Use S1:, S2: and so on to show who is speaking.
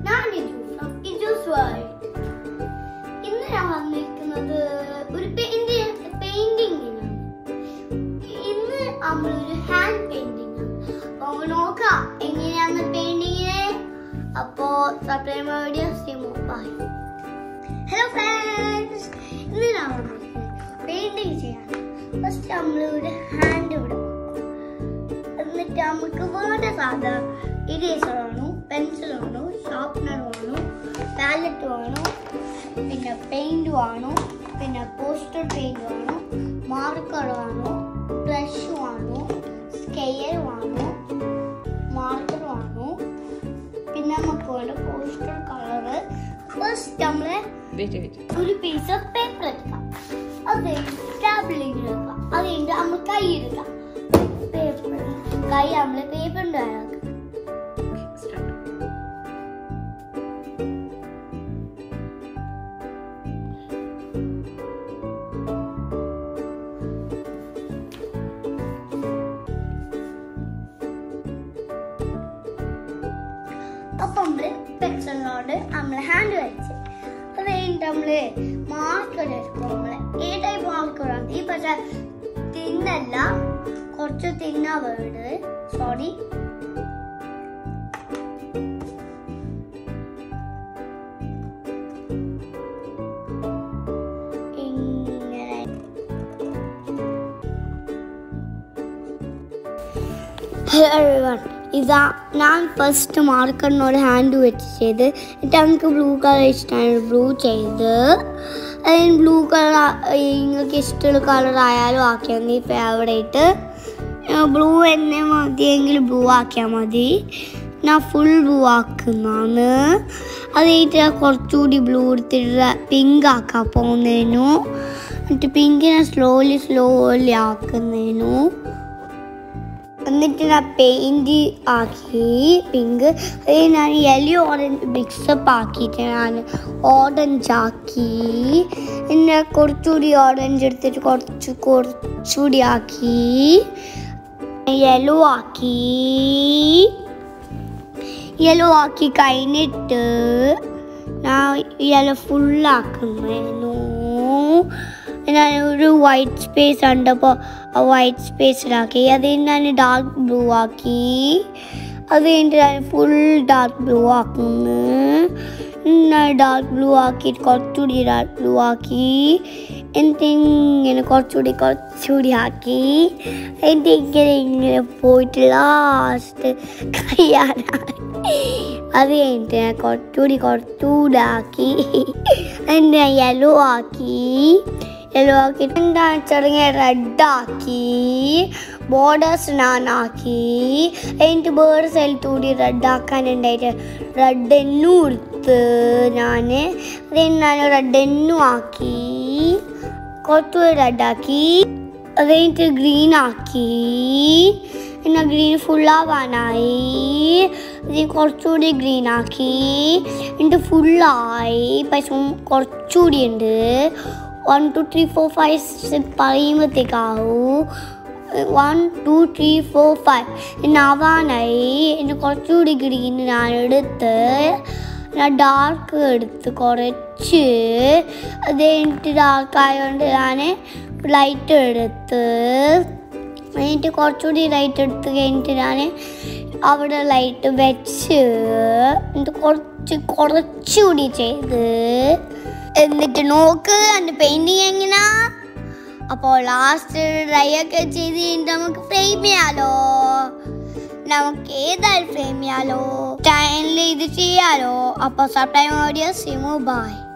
S1: ഞാൻ ഇജു from ഇജുസ് world ഇന്ന് ഞാൻ വന്നിരിക്കുന്നത് ഒരു പെയിന്റ് പെയിന്റിങ്ങിനാണ് ഇന്ന് നമ്മളൊരു ഹാൻഡ് പെയിന്റിംഗ് അപ്പൊ നമുക്ക് നോക്കാം എങ്ങനെയാന്ന് പെയിന്റിങ്ങിനെ അപ്പോ subscribe video bye hello friends ഇന്ന് ഞാൻ പെയിന്റിങ് ചെയ്യാൻ ഫസ്റ്റ് നമ്മൾ ഒരു ഹാൻഡ് ഇവിടെ എന്നിട്ട് നമുക്ക് വേണ്ട സാധനം ഇറേസർ വേണം പെൻസിൽ വേണം ഷാർപ്നർ വേണം പാലറ്റ് വേണം പിന്നെ പെയിന്റ് വേണം പിന്നെ പോസ്റ്റർ പെയിന്റ് വേണം മാർക്കർ വേണം ബ്രഷ് വേണം സ്കെയർ വേണം മാർക്കർ വേണം പിന്നെ നമുക്ക് വേണ്ട പോസ്റ്റർ കളറ് ഫസ്റ്റ് നമ്മള്
S2: വെയിറ്റ് വെയിറ്റ്
S1: ഒരു പീസ് ഓഫ് പേപ്പർ എടുക്കാം അത് ടാബ്ലിംഗ് എടുക്കാം അത് കഴിഞ്ഞിട്ട് നമ്മൾ കൈ എടുക്കാം പേപ്പർ കൈ നമ്മൾ പേപ്പറിന്റെ ആക്കാം
S2: സ്റ്റാർട്ട്
S1: അപ്പൊ നമ്മള് പെൻസിലിനോട് നമ്മള് ഹാൻഡ് വരച്ച് അത് കഴിഞ്ഞിട്ട് നമ്മള് മാർക്കർ എടുക്കും നമ്മള് ഈ ടൈപ്പ് മാർക്കറാണ് ഈ പക്ഷെ തിന്നല്ല കുറച്ച് തിന്നാ വേർഡ് സോറി ഇങ്ങനെ ഹലോ എവറിവൺ ഇതാ ഞാൻ ഫസ്റ്റ് മാർക്കറിനോട് ഹാൻഡ് വെച്ച് ചെയ്ത് എന്നിട്ട് നമുക്ക് ബ്ലൂ കളർ ഇഷ്ടമാണ് ബ്ലൂ ചെയ്ത് അതിന് ബ്ലൂ കളർ നിങ്ങൾക്ക് ഇഷ്ടമുള്ള കളർ ആയാലും ആക്കിയാൽ മതി ഫേവറേറ്റ് ബ്ലൂ തന്നെ മതിയെങ്കിൽ ബ്ലൂ ആക്കിയാൽ മതി ഞാൻ ഫുൾ ബ്ലൂ ആക്കുന്നതാണ് അത് കഴിഞ്ഞിട്ട് ഞാൻ കുറച്ചുകൂടി ബ്ലൂ എടുത്തിട്ട് പിങ്ക് ആക്കാൻ പോകുന്നതിനു എന്നിട്ട് പിങ്കിനെ സ്ലോലി സ്ലോലി ആക്കുന്നതിനു എന്നിട്ട് ഞാൻ പെയിന്റ് ആക്കി പിങ്ക് അത് ഞാൻ യെല്ലോ ഓറഞ്ച് മിക്സപ്പ് ആക്കിയിട്ട് ഞാൻ ഓറഞ്ച് ആക്കി പിന്നെ കുറച്ചുകൂടി ഓറഞ്ച് എടുത്തിട്ട് കുറച്ച് കുറച്ചുകൂടി ആക്കി യെല്ലോ ആക്കി യെല്ലോ ആക്കി കഴിഞ്ഞിട്ട് ഞാൻ യെല്ലോ ഫുള്ളാക്കുന്നു ഞാൻ ഒരു വൈറ്റ് സ്പേസ് ഉണ്ട് അപ്പോൾ ആ വൈറ്റ് സ്പേസിലാക്കി അത് ഞാൻ ഡാർക്ക് ബ്ലൂ ആക്കി അത് കഴിഞ്ഞിട്ട് ഞാൻ ഫുൾ ഡാർക്ക് ബ്ലൂ ആക്കുന്നു ഞാൻ ഡാർക്ക് ബ്ലൂ ആക്കി കുറച്ചുകൂടി ഡാർക്ക് ബ്ലൂ ആക്കി എന്നിട്ട് ഇങ്ങനെ കുറച്ചുകൂടി കുറച്ചുകൂടി ആക്കി എന്നിട്ട് ഇങ്ങനെ ഇങ്ങനെ പോയിട്ട് ലാസ്റ്റ് കഴിയാനായി അത് കഴിഞ്ഞിട്ട് ഞാൻ കുറച്ചുകൂടി കുറച്ചുകൂടി ആക്കി എന്നിട്ട് ഞാൻ യെല്ലോ ആക്കി യെല്ലോ ആക്കിയിട്ട് എന്താണ് ചെറിയ റെഡ് ആക്കി ബോർഡേഴ്സ് ഞാൻ ആക്കി എന്നിട്ട് വേറെ സ്ഥലത്ത് കൂടി റെഡ് ആക്കാനുണ്ടായിട്ട് റെഡ് എന്നും എടുത്ത് ഞാൻ അത് ഞാൻ റെഡ് എന്നും ആക്കി കുറച്ചുകൂടി റെഡ് ആക്കി അത് കഴിഞ്ഞിട്ട് ഗ്രീൻ ആക്കി പിന്നെ ഗ്രീൻ ഫുള്ളാവാനായി ഇത് കുറച്ചുകൂടി ഗ്രീൻ ആക്കി എന്നിട്ട് ഫുള്ളായി പക്ഷെ കുറച്ചുകൂടി ഉണ്ട് one two three four five six പറയുമ്പോഴത്തേക്കാവും one two three four five എന്നെ ആവാനായി എന്നെ കുറച്ചുകൂടി ഗ്രീൻ ഞാൻ എടുത്ത് ഞാൻ ഡാർക്ക് എടുത്ത് കുറച്ച് അത് കഴിഞ്ഞിട്ട് ഡാർക്ക് ആയതുകൊണ്ട് ഞാൻ ലൈറ്റ് എടുത്ത് എന്നിട്ട് കുറച്ചുകൂടി ലൈറ്റ് എടുത്ത് കഴിഞ്ഞിട്ട് ഞാൻ അവിടെ ലൈറ്റ് വെച്ച് എന്നിട്ട് കുറച്ച് കുറച്ചുകൂടി ചെയ്ത് എന്നിട്ട് നോക്ക് എൻ്റെ പെയിൻറ്റിങ് എങ്ങനാ അപ്പോൾ ലാസ്റ്റ് ഡ്രൈ ഒക്കെ ചെയ്ത് കഴിഞ്ഞിട്ട് നമുക്ക് ഫ്രെയിം ചെയ്യാലോ നമുക്ക് ഏതായാലും ഫ്രെയിം ചെയ്യാലോ ടൈമിൽ ഇത് ചെയ്യാലോ അപ്പോൾ സബ് ടൈം ഓഡിയോ സിമു ബൈ